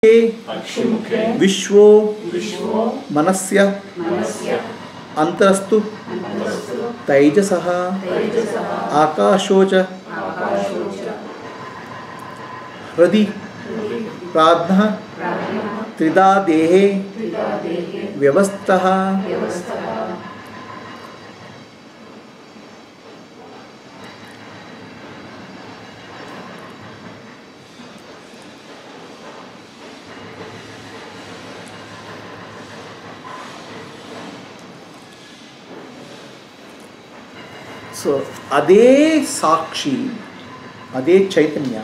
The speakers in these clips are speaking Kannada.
अक्षिमुखे ವಿಶ್ವೋ विश्वो ಮನಸ್ಯ मनस्य ಅಂತರಸ್ತು अन्तस्तु ತೈಜಸಃ तैजसः ಆಕಾಶೋ ಚ आकाशो च ಹೃದಿ ಪ್ರಾಜ್ಞಃ प्राणः ತ್ರಿಧಾ ದೇಹೇ त्रिधा देहे ವ್ಯವಸ್ಥಃ व्यवस्थः ಸೊ ಅದೇ ಸಾಕ್ಷಿ ಅದೇ ಚೈತನ್ಯ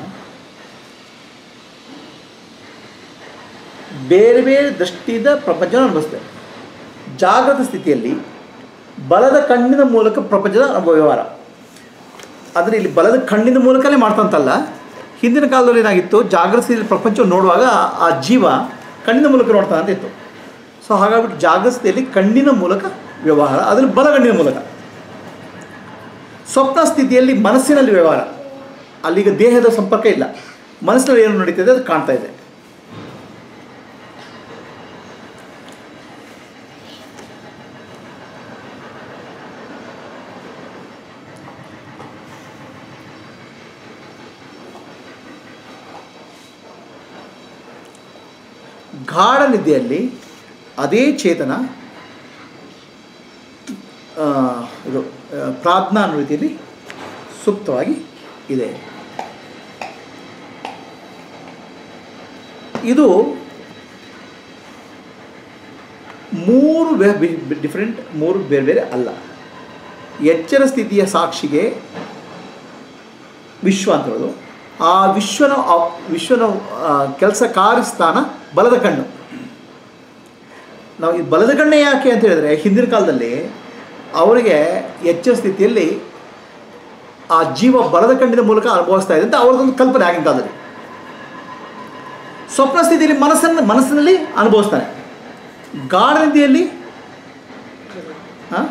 ಬೇರೆ ಬೇರೆ ದೃಷ್ಟಿಯಿಂದ ಪ್ರಪಂಚನ ಅನುಭವಿಸ್ತೇವೆ ಜಾಗೃತ ಸ್ಥಿತಿಯಲ್ಲಿ ಬಲದ ಕಣ್ಣಿನ ಮೂಲಕ ಪ್ರಪಂಚದ ಅನುಭವ ವ್ಯವಹಾರ ಆದರೆ ಇಲ್ಲಿ ಬಲದ ಕಣ್ಣಿನ ಮೂಲಕನೇ ಮಾಡ್ತಂತಲ್ಲ ಹಿಂದಿನ ಕಾಲದಲ್ಲಿ ಏನಾಗಿತ್ತು ಜಾಗೃತ ಸ್ಥಿತಿಯಲ್ಲಿ ಪ್ರಪಂಚವನ್ನು ನೋಡುವಾಗ ಆ ಜೀವ ಕಣ್ಣಿನ ಮೂಲಕ ನೋಡ್ತಾನೆ ಅಂತ ಇತ್ತು ಸೊ ಹಾಗಾಗ್ಬಿಟ್ಟು ಜಾಗೃತ ಸ್ಥಿತಿಯಲ್ಲಿ ಕಣ್ಣಿನ ಮೂಲಕ ವ್ಯವಹಾರ ಅದರಲ್ಲಿ ಬಲಗಣ್ಣಿನ ಮೂಲಕ ಸ್ವಪ್ನ ಸ್ಥಿತಿಯಲ್ಲಿ ಮನಸ್ಸಿನಲ್ಲಿ ವ್ಯವಹಾರ ಅಲ್ಲಿಗ ದೇಹದ ಸಂಪರ್ಕ ಇಲ್ಲ ಮನಸ್ಸಿನಲ್ಲಿ ಏನು ನಡೀತಿದೆ ಅದು ಕಾಣ್ತಾ ಇದೆ ಗಾಢ ನಿದ್ದೆಯಲ್ಲಿ ಅದೇ ಚೇತನ ಆ, ಇದು ಆ, ಪ್ರಾಜ್ಞಾ ಅನ್ನೋ ರೀತಿಯಲ್ಲಿ ಸೂಕ್ತವಾಗಿ ಇದೆ ಇದು ಮೂರು ಡಿಫ್ರೆಂಟ್ ಮೂರು ಬೇರೆ ಬೇರೆ ಅಲ್ಲ ಎಚ್ಚರ ಸ್ಥಿತಿಯ ಸಾಕ್ಷಿಗೆ ವಿಶ್ವ ಅಂತ ಹೇಳೋದು ಆ ವಿಶ್ವನ ಆ- ವಿಶ್ವನ ಕೆಲಸ ಕಾರ್ಯಸ್ಥಾನ ಬಲದ ಕಣ್ಣು ನಾವು ಈ ಬಲದ ಕಣ್ಣೆ ಯಾಕೆ ಅಂತ ಹೇಳಿದ್ರೆ ಹಿಂದಿನ ಕಾಲದಲ್ಲಿ ಅವರಿಗೆ ಎಚ್ಚರ ಸ್ಥಿತಿಯಲ್ಲಿ ಆ ಜೀವ ಬಲದ ಕಣ್ಣಿನ ಮೂಲಕ ಅನುಭವಿಸ್ತಾ ಇದೆ ಅಂತ ಅವ್ರದ್ದೊಂದು ಕಲ್ಪನೆ ಆಗಿನ ಕಾಲದಲ್ಲಿ ಸ್ವಪ್ನ ಸ್ಥಿತಿಯಲ್ಲಿ ಮನಸ್ಸನ್ನು ಮನಸ್ಸಿನಲ್ಲಿ ಅನುಭವಿಸ್ತಾನೆ ಗಾಢ ನಿದ್ದೆಯಲ್ಲಿ ಹಾಂ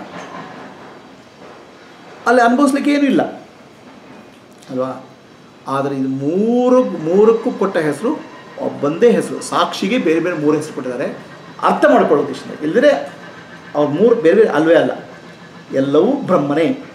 ಅಲ್ಲಿ ಅನುಭವಿಸ್ಲಿಕ್ಕೆ ಏನೂ ಇಲ್ಲ ಅಲ್ವಾ ಆದರೆ ಇದು ಮೂರು ಮೂರಕ್ಕೂ ಕೊಟ್ಟ ಹೆಸರು ಒಂದೇ ಹೆಸರು ಸಾಕ್ಷಿಗೆ ಬೇರೆ ಬೇರೆ ಮೂರು ಹೆಸರು ಕೊಟ್ಟಿದ್ದಾರೆ ಅರ್ಥ ಮಾಡ್ಕೊಳ್ಳೋ ಉದ್ದೇಶದಿಂದ ಇಲ್ಲದ್ರೆ ಅವ್ರು ಮೂರು ಬೇರೆ ಬೇರೆ ಅಲ್ವೇ ಅಲ್ಲ ಎಲ್ಲವೂ ಬ್ರಹ್ಮನೇ